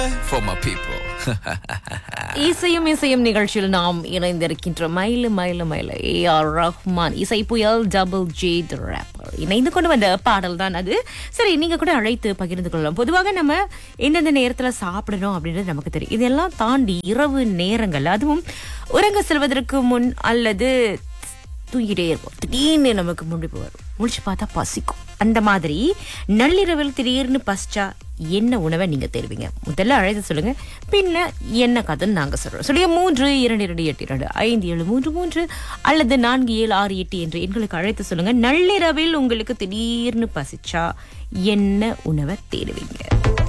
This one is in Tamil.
for my people. இசையும் இசையும் நிகழ்ச்சியில் நாம் இணைந்திருக்கின்ற மயிலு மயிலு மயிலு ஏ ஆர் ரஹ்மான் இசை புயல் டபுள் ஜே ரேப்பர் இணைந்து கொண்டு வந்த பாடல் தான் அது சரி நீங்க கூட அழைத்து பகிர்ந்து கொள்ளலாம் பொதுவாக நம்ம எந்தெந்த நேரத்துல சாப்பிடணும் அப்படின்றது நமக்கு தெரியும் இதெல்லாம் தாண்டி இரவு நேரங்கள் அதுவும் உறங்க செல்வதற்கு முன் அல்லது தூங்கிட்டே இருப்போம் திடீர்னு நமக்கு முடிப்பு வரும் முடிச்சு பார்த்தா பசிக்கும் அந்த மாதிரி நள்ளிரவில் திடீர்னு பசிச்சா என்ன உணவை நீங்க தேடுவீங்க முதல்ல அழைத்து சொல்லுங்க பின்ன என்ன கதைன்னு நாங்க சொல்றோம் சொல்லுங்க மூன்று இரண்டு இரண்டு எட்டு இரண்டு ஐந்து ஏழு மூன்று மூன்று அல்லது நான்கு ஏழு ஆறு எட்டு என்று எங்களுக்கு அழைத்து சொல்லுங்க நள்ளிரவில் உங்களுக்கு திடீர்னு பசிச்சா என்ன உணவை தேடுவீங்க